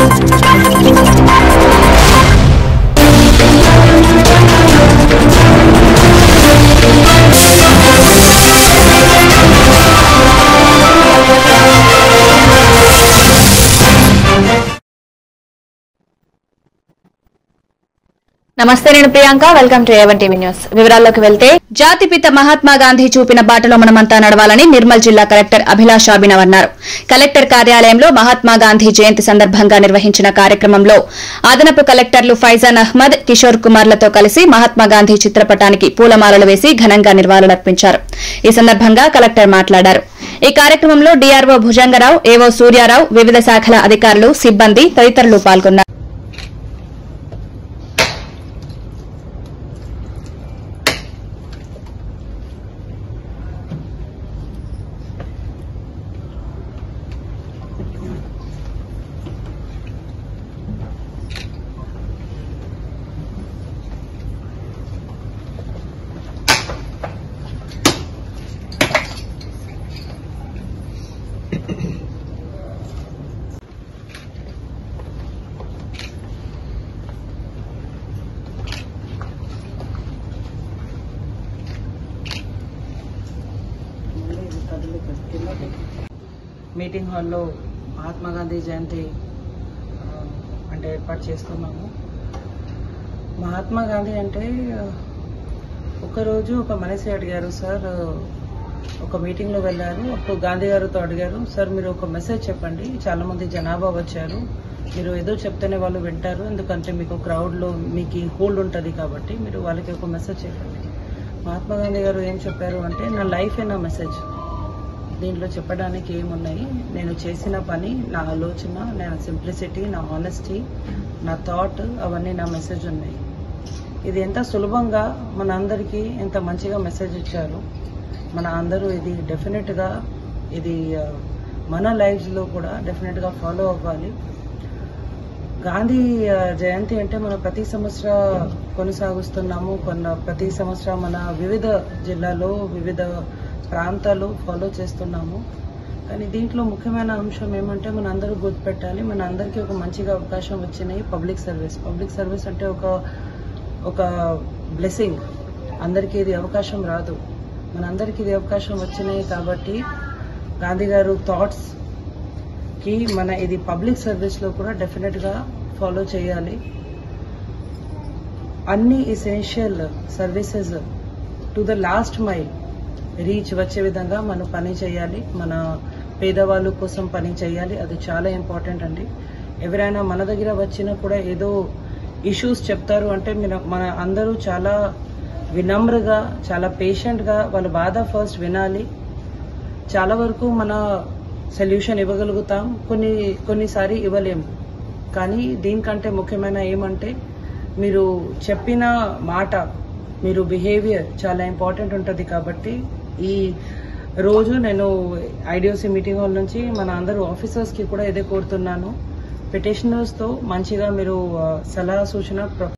నమస్తే నేను Priyanka welcome to A one TV news వివరాల్లోకి వెళ్తే జాతిపిత మహాత్మా గాంధీ చూపిన బాటలో మనమంతా నడవాలని నిర్మల్ జిల్లా కలెక్టర్ అభిలాష్ అభినవ్ అన్నారు కలెక్టర్ కార్యాలయంలో మహాత్మా గాంధీ జయంతి సందర్భంగా నిర్వహించిన కార్యక్రమంలో అదనపు కలెక్టర్లు ఫైజాన్ అహ్మద్ కిషోర్ కుమార్లతో కలిసి మహాత్మా గాంధీ చిత్రపటానికి పూలమాలలు వేసి ఘనంగా నివాళులర్పించారు ఈ సందర్భంగా కలెక్టర్ మాట్లాడారు ఈ కార్యక్రమంలో డీఆర్ఓ భుజంగరావు ఏవో సూర్యారావు వివిధ శాఖల అధికారులు సిబ్బంది తదితరులు పాల్గొన్నారు మీటింగ్ హాల్లో మహాత్మా గాంధీ జయంతి ఆ, అంటే ఏర్పాటు చేస్తున్నాము మహాత్మా గాంధీ అంటే ఆ, ఒకరోజు ఒక మనిషి అడిగారు సార్ ఆ, ఒక మీటింగ్లో వెళ్ళారు అప్పుడు గాంధీ గారితో అడిగారు సార్ మీరు ఒక మెసేజ్ చెప్పండి చాలా మంది జనాభా వచ్చారు మీరు ఏదో చెప్తేనే వాళ్ళు వింటారు ఎందుకంటే మీకు క్రౌడ్లో మీకు హోల్డ్ ఉంటుంది కాబట్టి మీరు వాళ్ళకి ఒక మెసేజ్ చెప్పండి మహాత్మా గాంధీ గారు ఏం చెప్పారు అంటే నా లైఫే నా మెసేజ్ దీంట్లో చెప్పడానికి ఏమున్నాయి నేను చేసిన పని నా ఆలోచన నా సింప్లిసిటీ నా హానెస్టీ నా థాట్ అవన్నీ నా మెసేజ్ ఉన్నాయి ఇది ఎంత సులభంగా మన అందరికీ ఎంత మంచిగా మెసేజ్ ఇచ్చారు మన అందరూ ఇది డెఫినెట్గా ఇది ఆ, మన లైఫ్స్లో కూడా డెఫినెట్గా ఫాలో అవ్వాలి గాంధీ ఆ, జయంతి అంటే మనం ప్రతి సంవత్సరం కొనసాగిస్తున్నాము కొన్న ప్రతి సంవత్సరం మన వివిధ జిల్లాలో వివిధ ప్రాంతాలు ఫాలో చేస్తున్నాము కానీ దీంట్లో ముఖ్యమైన అంశం ఏమంటే మన అందరూ గుర్తుపెట్టాలి మన అందరికీ ఒక మంచిగా అవకాశం వచ్చినాయి పబ్లిక్ సర్వీస్ పబ్లిక్ సర్వీస్ అంటే ఒక ఒక బ్లెస్సింగ్ అందరికీ ఇది అవకాశం రాదు మనందరికీ ఇది అవకాశం వచ్చినాయి కాబట్టి గాంధీ గారు థాట్స్ కి మన ఇది పబ్లిక్ సర్వీస్ లో కూడా డెఫినెట్ గా ఫాలో చేయాలి అన్ని essential services to the last mile reach వచ్చే విధంగా మనం పని చేయాలి మన పేదవాళ్ళ కోసం పని చేయాలి అది చాలా ఇంపార్టెంట్ అండి ఎవరైనా మన దగ్గర వచ్చినా కూడా ఏదో ఇష్యూస్ చెప్తారు అంటే మన మన అందరూ చాలా వినమ్రగా చాలా పేషెంట్గా వాళ్ళ బాధ ఫస్ట్ వినాలి చాలా వరకు మన సొల్యూషన్ ఇవ్వగలుగుతాం కొన్ని కొన్నిసారి ఇవ్వలేము కానీ దీనికంటే ముఖ్యమైన ఏమంటే మీరు చెప్పిన మాట మీరు బిహేవియర్ చాలా ఇంపార్టెంట్ ఉంటుంది కాబట్టి ఈ రోజు నేను ఐడిఓసి మీటింగ్ హాల్ నుంచి మన అందరూ ఆఫీసర్స్కి కూడా ఇదే కోరుతున్నాను పిటిషనర్స్తో మంచిగా మీరు ఆ, సలహా సూచన ప్ర-